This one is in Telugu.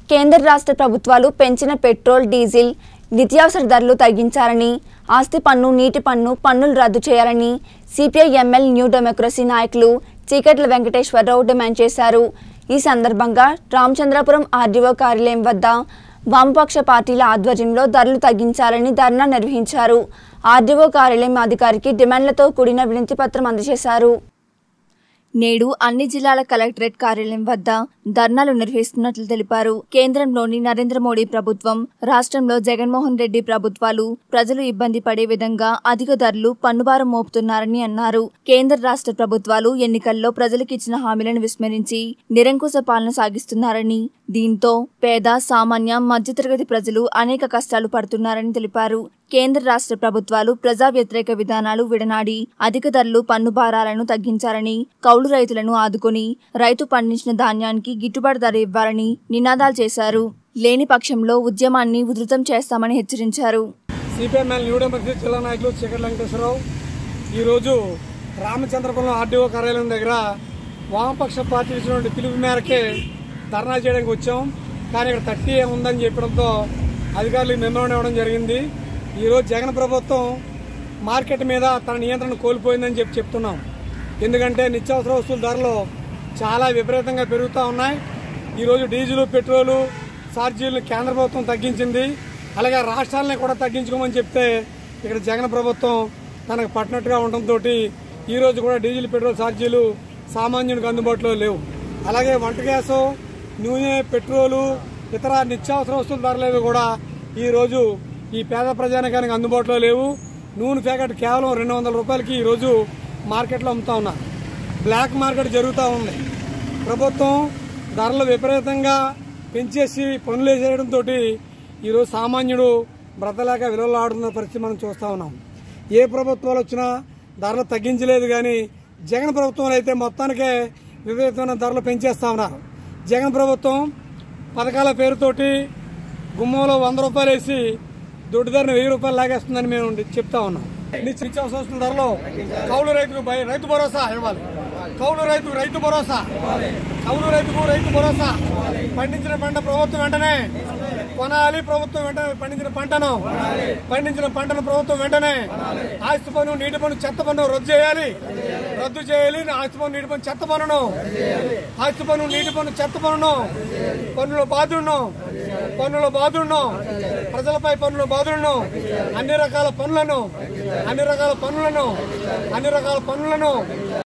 కేంద్ర రాష్ట్ర ప్రభుత్వాలు పెంచిన పెట్రోల్ డీజిల్ నిత్యావసర ధరలు తగ్గించాలని ఆస్తి పన్ను నీటి పన్ను పన్నులు రద్దు చేయాలని సిపిఐ ఎంఎల్ న్యూ డెమోక్రసీ నాయకులు చీకట్ల వెంకటేశ్వరరావు డిమాండ్ చేశారు ఈ సందర్భంగా రామచంద్రపురం ఆర్డీఓ కార్యాలయం వద్ద వామపక్ష పార్టీల ఆధ్వర్యంలో ధరలు తగ్గించాలని ధర్నా నిర్వహించారు ఆర్డీఓ కార్యాలయం అధికారికి డిమాండ్లతో కూడిన వినతి పత్రం అందజేశారు నేడు అన్ని జిల్లాల కలెక్టరేట్ కార్యాలయం వద్ద ధర్నాలు నిర్వహిస్తున్నట్లు తెలిపారు కేంద్రంలోని నరేంద్ర మోడీ ప్రభుత్వం రాష్ట్రంలో జగన్మోహన్ రెడ్డి ప్రభుత్వాలు ప్రజలు ఇబ్బంది పడే విధంగా అధిక ధరలు పన్నుభారం మోపుతున్నారని అన్నారు కేంద్ర రాష్ట్ర ప్రభుత్వాలు ఎన్నికల్లో ప్రజలకు ఇచ్చిన హామీలను విస్మరించి నిరంకుశ పాలన సాగిస్తున్నారని దీంతో పేద సామాన్య మధ్యతరగతి ప్రజలు అనేక కష్టాలు పడుతున్నారని తెలిపారు కేంద్ర రాష్ట్ర ప్రభుత్వాలు ప్రజా వ్యతిరేక విధానాలు విడనాడి అధిక ధరలు పన్ను భారాలను తగ్గించాలని కౌలు రైతులను ఆదుకొని రైతు పండించిన ధాన్యానికి గిట్టుబాటు ధర ఇవ్వాలని నినాదాలు చేశారు లేని పక్షంలో ఉద్యమాన్ని ఉధృతం చేస్తామని హెచ్చరించారు సిపిఎంఎల్ న్యూ డెమోక్రసీ జిల్లా నాయకులు చీకటి వెంకటేశ్వరరావు ఈరోజు రామచంద్రపురం ఆర్డీఓ కార్యాలయం దగ్గర వామపక్ష పార్టీ ఇచ్చినటువంటి పిలుపు మేరకే ధర్నా చేయడానికి వచ్చాం కానీ ఇక్కడ థర్టీ ఉందని చెప్పడంతో అధికారులకు మెమోరం ఇవ్వడం జరిగింది ఈరోజు జగన్ ప్రభుత్వం మార్కెట్ మీద తన నియంత్రణ కోల్పోయిందని చెప్పి చెప్తున్నాం ఎందుకంటే నిత్యావసర వస్తువుల ధరలు చాలా విపరీతంగా పెరుగుతూ ఉన్నాయి ఈరోజు డీజిల్ పెట్రోలు ఛార్జీలను కేంద్ర ప్రభుత్వం తగ్గించింది అలాగే రాష్ట్రాలని కూడా తగ్గించుకోమని చెప్తే ఇక్కడ జగన్ ప్రభుత్వం తనకు పట్టినట్టుగా ఉండటంతో ఈరోజు కూడా డీజిల్ పెట్రోల్ ఛార్జీలు సామాన్యునికి అందుబాటులో లేవు అలాగే వంట గ్యాసు నూనె పెట్రోలు ఇతర నిత్యావసర వస్తువుల ధరలు కూడా ఈరోజు ఈ పేద ప్రజానికానికి అందుబాటులో లేవు నూనె ప్యాకెట్ కేవలం రెండు వందల రూపాయలకి ఈరోజు మార్కెట్లో అమ్ముతా ఉన్నారు బ్లాక్ మార్కెట్ జరుగుతూ ఉంది ప్రభుత్వం ధరలు విపరీతంగా పెంచేసి పనులు వేసేయడంతో ఈరోజు సామాన్యుడు బ్రతలేక విలువలాడుతున్న పరిస్థితి మనం చూస్తూ ఉన్నాం ఏ ప్రభుత్వాలు వచ్చినా ధరలు తగ్గించలేదు కానీ జగన్ ప్రభుత్వం అయితే మొత్తానికే విపరీతమైన ధరలు పెంచేస్తా ఉన్నారు జగన్ ప్రభుత్వం పథకాల పేరుతోటి గుమ్మంలో వంద రూపాయలు వేసి దొడ్డు ధరను వెయ్యి రూపాయలు లాగేస్తుందని మేము చెప్తా ఉన్నాం నిత్యావసర వస్తున్న ధరలో కౌలు రైతుకు భయ- రైతు భరోసా ఇవ్వాలి కౌలు రైతు రైతు భరోసా కౌలు రైతుకు రైతు భరోసా పండించిన పంట ప్రభుత్వం వెంటనే కొనాలి ప్రభుత్వం వెంటనే పండించిన పంటను పండించిన పంటను ప్రభుత్వం వెంటనే ఆస్తి పన్ను నీటి పన్ను చెత్త పన్ను రద్దు చేయాలి రద్దు చేయాలి ఆస్తి పన్ను నీటి పన్ను చెత్త పన్నును ఆస్తి పన్ను నీటి పన్ను చెత్త పన్నును పన్నుల బాధుడును పన్నుల బాధుడును ప్రజలపై పన్నుల బాధుడును అన్ని రకాల పనులను అన్ని రకాల పనులను అన్ని రకాల పనులను